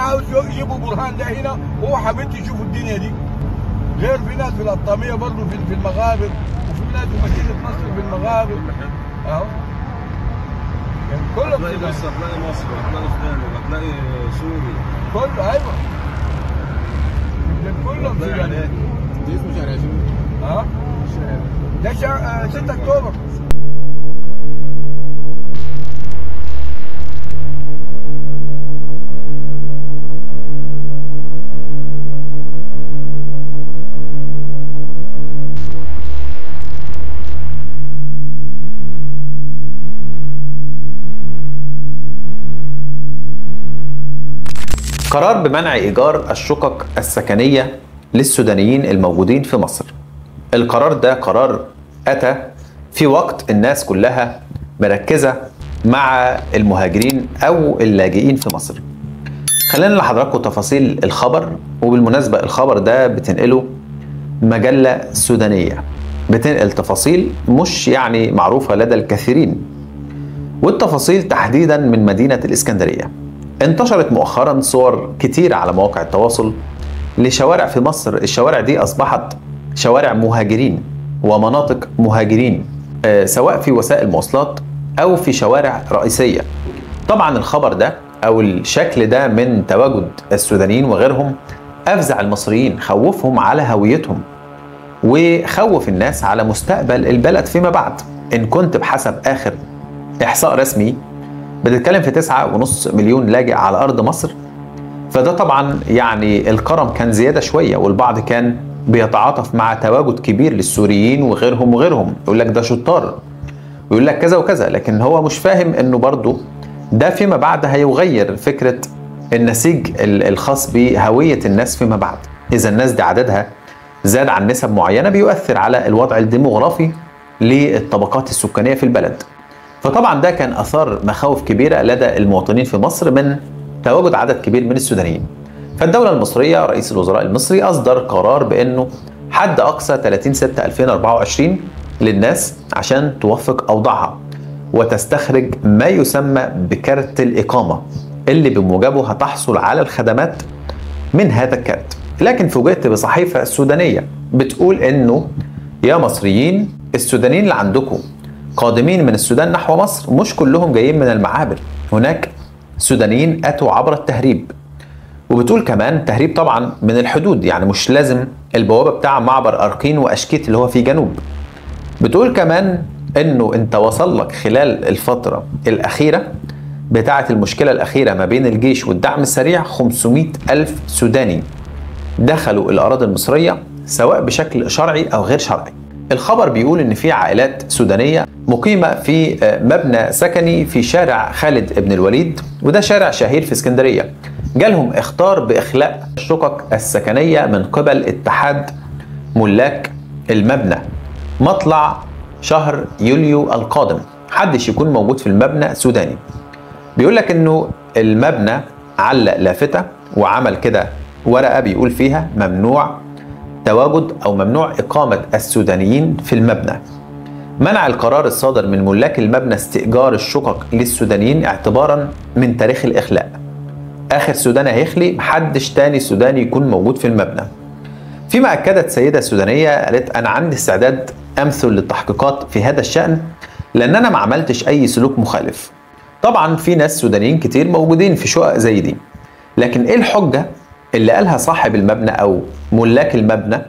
عاوز يجيبوا برهان ده هنا وهو حبيت يشوفوا الدنيا دي غير في ناس في القطاميه برضه في في المغابر وفي ناس في مدينه نصر في المغابر اهو يعني كلهم هتلاقي كده. مصر هتلاقي مصر هتلاقي سودان هتلاقي سوري كله ايوه كلهم هتلاقي سودان عراق دي اسمه شارع شنو؟ ها الشارع ده شهر 6 اكتوبر قرار بمنع إيجار الشقق السكنية للسودانيين الموجودين في مصر القرار ده قرار أتى في وقت الناس كلها مركزة مع المهاجرين أو اللاجئين في مصر خلينا لحضراتكم تفاصيل الخبر وبالمناسبة الخبر ده بتنقله مجلة سودانية بتنقل تفاصيل مش يعني معروفة لدى الكثيرين والتفاصيل تحديدا من مدينة الإسكندرية انتشرت مؤخرا صور كتير على مواقع التواصل لشوارع في مصر الشوارع دي أصبحت شوارع مهاجرين ومناطق مهاجرين آه، سواء في وسائل مواصلات أو في شوارع رئيسية طبعا الخبر ده أو الشكل ده من تواجد السودانيين وغيرهم أفزع المصريين خوفهم على هويتهم وخوف الناس على مستقبل البلد فيما بعد إن كنت بحسب آخر إحصاء رسمي بتتكلم في تسعة ونص مليون لاجئ على أرض مصر فده طبعا يعني الكرم كان زيادة شوية والبعض كان بيتعاطف مع تواجد كبير للسوريين وغيرهم وغيرهم يقول لك ده شطار ويقول لك كذا وكذا لكن هو مش فاهم انه برضه ده فيما بعد هيغير فكرة النسيج ال- الخاص بهوية الناس فيما بعد إذا الناس دي عددها زاد عن نسب معينة بيؤثر على الوضع الديموغرافي للطبقات السكانية في البلد فطبعا ده كان اثار مخاوف كبيره لدى المواطنين في مصر من تواجد عدد كبير من السودانيين. فالدوله المصريه رئيس الوزراء المصري اصدر قرار بانه حد اقصى 30 6 2024 للناس عشان توفق اوضاعها وتستخرج ما يسمى بكارت الاقامه اللي بموجبه هتحصل على الخدمات من هذا الكارت. لكن فوجئت بصحيفه سودانيه بتقول انه يا مصريين السودانيين اللي عندكم قادمين من السودان نحو مصر مش كلهم جايين من المعابر هناك سودانيين اتوا عبر التهريب وبتقول كمان تهريب طبعا من الحدود يعني مش لازم البوابه بتاع معبر ارقين واشكيت اللي هو في جنوب بتقول كمان انه انت وصل لك خلال الفتره الاخيره بتاعه المشكله الاخيره ما بين الجيش والدعم السريع 500 الف سوداني دخلوا الاراضي المصريه سواء بشكل شرعي او غير شرعي الخبر بيقول ان في عائلات سودانيه مقيمه في آه، مبنى سكني في شارع خالد بن الوليد وده شارع شهير في اسكندريه جالهم اختار باخلاء الشقق السكنيه من قبل اتحاد ملاك المبنى مطلع شهر يوليو القادم محدش يكون موجود في المبنى سوداني بيقول لك انه المبنى علق لافته وعمل كده ورقه بيقول فيها ممنوع تواجد او ممنوع اقامه السودانيين في المبنى. منع القرار الصادر من ملاك المبنى استئجار الشقق للسودانيين اعتبارا من تاريخ الاخلاء. اخر سوداني هيخلي محدش تاني سوداني يكون موجود في المبنى. فيما اكدت سيده سودانيه قالت انا عندي استعداد امثل للتحقيقات في هذا الشان لان انا ما عملتش اي سلوك مخالف. طبعا في ناس سودانيين كتير موجودين في شقق زي دي. لكن ايه الحجه اللي قالها صاحب المبنى او ملاك المبنى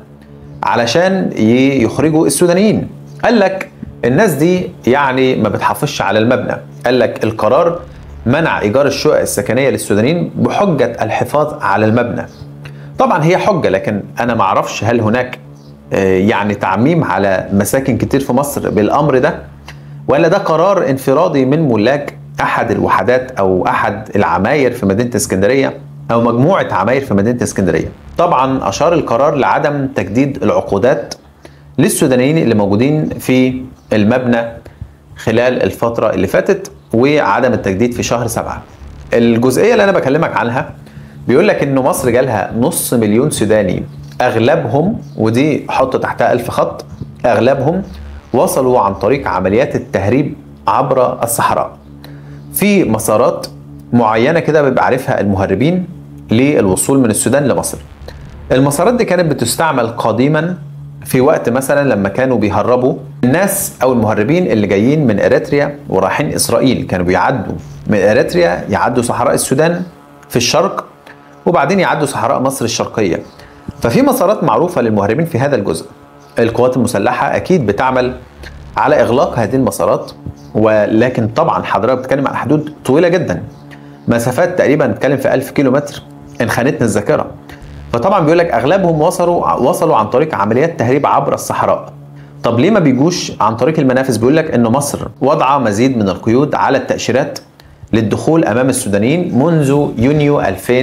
علشان ي- يخرجوا السودانيين قال لك الناس دي يعني ما بتحافظش على المبنى قال لك القرار منع ايجار الشقق السكنيه للسودانيين بحجه الحفاظ على المبنى طبعا هي حجه لكن انا ما اعرفش هل هناك آه، يعني تعميم على مساكن كتير في مصر بالامر ده ولا ده قرار انفرادي من ملاك احد الوحدات او احد العماير في مدينه اسكندريه او مجموعه عماير في مدينه اسكندريه. طبعا اشار القرار لعدم تجديد العقودات للسودانيين اللي موجودين في المبنى خلال الفتره اللي فاتت وعدم التجديد في شهر سبعة. الجزئيه اللي انا بكلمك عنها بيقول لك انه مصر جالها نص مليون سوداني اغلبهم ودي حط تحتها ألف خط اغلبهم وصلوا عن طريق عمليات التهريب عبر الصحراء في مسارات معينه كده بيبقى عارفها المهربين للوصول من السودان لمصر المسارات دي كانت بتستعمل قديما في وقت مثلا لما كانوا بيهربوا الناس او المهربين اللي جايين من اريتريا ورايحين اسرائيل كانوا بيعدوا من اريتريا يعدوا صحراء السودان في الشرق وبعدين يعدوا صحراء مصر الشرقيه ففي مسارات معروفه للمهربين في هذا الجزء القوات المسلحه اكيد بتعمل على اغلاق هذه المسارات ولكن طبعا حضرتك بتتكلم عن حدود طويله جدا مسافات تقريبا نتكلم في 1000 كيلو متر ان خانتنا الذاكره فطبعا بيقول لك اغلبهم وصلوا وصلوا عن طريق عمليات تهريب عبر الصحراء طب ليه ما بيجوش عن طريق المنافذ بيقول لك ان مصر وضع مزيد من القيود على التاشيرات للدخول امام السودانيين منذ يونيو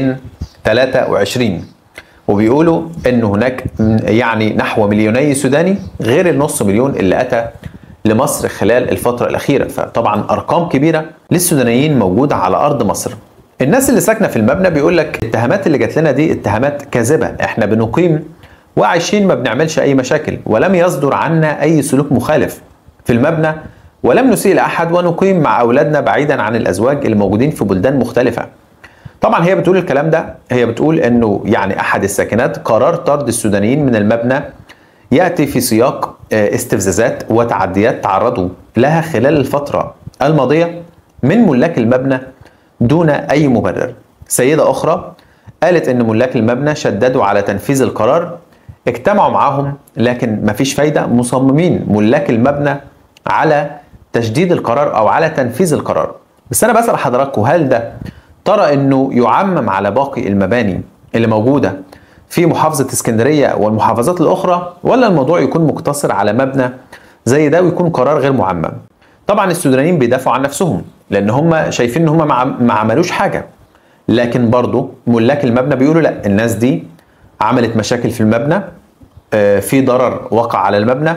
2023 وبيقولوا ان هناك يعني نحو مليوني سوداني غير النص مليون اللي اتى لمصر خلال الفترة الأخيرة فطبعا أرقام كبيرة للسودانيين موجودة على أرض مصر الناس اللي ساكنة في المبنى بيقول لك الاتهامات اللي جات لنا دي اتهامات كاذبة احنا بنقيم وعايشين ما بنعملش أي مشاكل ولم يصدر عنا أي سلوك مخالف في المبنى ولم نسيء لأحد ونقيم مع أولادنا بعيدا عن الأزواج اللي موجودين في بلدان مختلفة طبعا هي بتقول الكلام ده هي بتقول انه يعني احد الساكنات قرار طرد السودانيين من المبنى ياتي في سياق استفزازات وتعديات تعرضوا لها خلال الفتره الماضيه من ملاك المبنى دون اي مبرر. سيده اخرى قالت ان ملاك المبنى شددوا على تنفيذ القرار اجتمعوا معاهم لكن مفيش فايده مصممين ملاك المبنى على تشديد القرار او على تنفيذ القرار. بس انا بسال حضراتكم هل ده ترى انه يعمم على باقي المباني اللي موجوده في محافظة اسكندرية والمحافظات الأخرى ولا الموضوع يكون مقتصر على مبنى زي ده ويكون قرار غير معمم طبعا السودانيين بيدافعوا عن نفسهم لأن هم شايفين إن هم ما عملوش حاجة لكن برضو ملاك المبنى بيقولوا لا الناس دي عملت مشاكل في المبنى في ضرر وقع على المبنى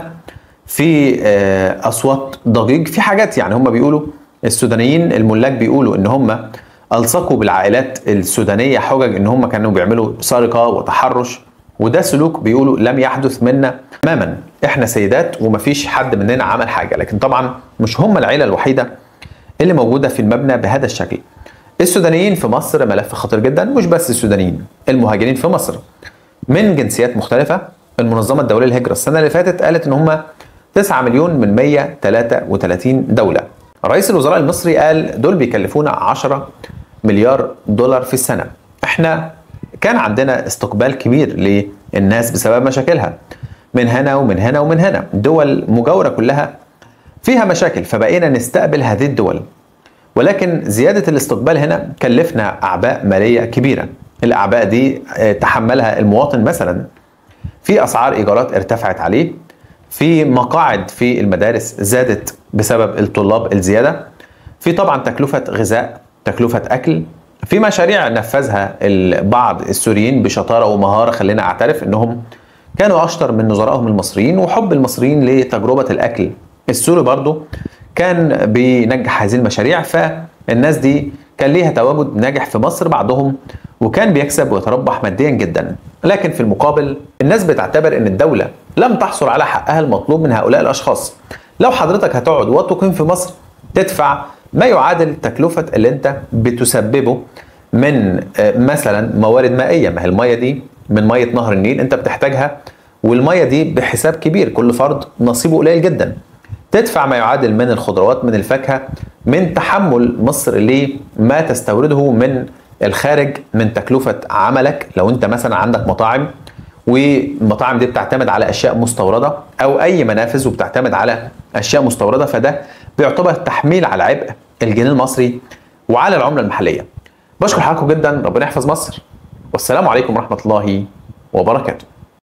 في أصوات ضجيج في حاجات يعني هم بيقولوا السودانيين الملاك بيقولوا إن هم الصقوا بالعائلات السودانيه حجج ان هم كانوا بيعملوا سرقه وتحرش وده سلوك بيقولوا لم يحدث منا تماما احنا سيدات ومفيش حد مننا عمل حاجه لكن طبعا مش هم العيله الوحيده اللي موجوده في المبنى بهذا الشكل السودانيين في مصر ملف خطير جدا مش بس السودانيين المهاجرين في مصر من جنسيات مختلفه المنظمه الدوليه للهجره السنه اللي فاتت قالت ان هم 9 مليون من 133 دوله رئيس الوزراء المصري قال دول بيكلفونا 10 مليار دولار في السنه احنا كان عندنا استقبال كبير للناس بسبب مشاكلها من هنا ومن هنا ومن هنا دول مجاوره كلها فيها مشاكل فبقينا نستقبل هذه الدول ولكن زياده الاستقبال هنا كلفنا اعباء ماليه كبيره الاعباء دي تحملها المواطن مثلا في اسعار ايجارات ارتفعت عليه في مقاعد في المدارس زادت بسبب الطلاب الزياده في طبعا تكلفه غذاء تكلفه اكل في مشاريع نفذها بعض السوريين بشطاره ومهاره خلينا اعترف انهم كانوا اشطر من نظرائهم المصريين وحب المصريين لتجربه الاكل السوري برضو كان بينجح هذه المشاريع فالناس دي كان ليها تواجد ناجح في مصر بعضهم وكان بيكسب ويتربح ماديا جدا لكن في المقابل الناس بتعتبر ان الدوله لم تحصل على حقها المطلوب من هؤلاء الاشخاص لو حضرتك هتقعد وتقيم في مصر تدفع ما يعادل تكلفة اللي انت بتسببه من مثلا موارد مائية ما هي المية دي من مية نهر النيل انت بتحتاجها والمية دي بحساب كبير كل فرد نصيبه قليل جدا تدفع ما يعادل من الخضروات من الفاكهة من تحمل مصر لما تستورده من الخارج من تكلفة عملك لو انت مثلا عندك مطاعم والمطاعم دي بتعتمد على اشياء مستورده او اي منافذ وبتعتمد على اشياء مستورده فده بيعتبر تحميل على عبء الجنيه المصري وعلى العمله المحليه. بشكر حضراتكم جدا ربنا يحفظ مصر والسلام عليكم ورحمه الله وبركاته.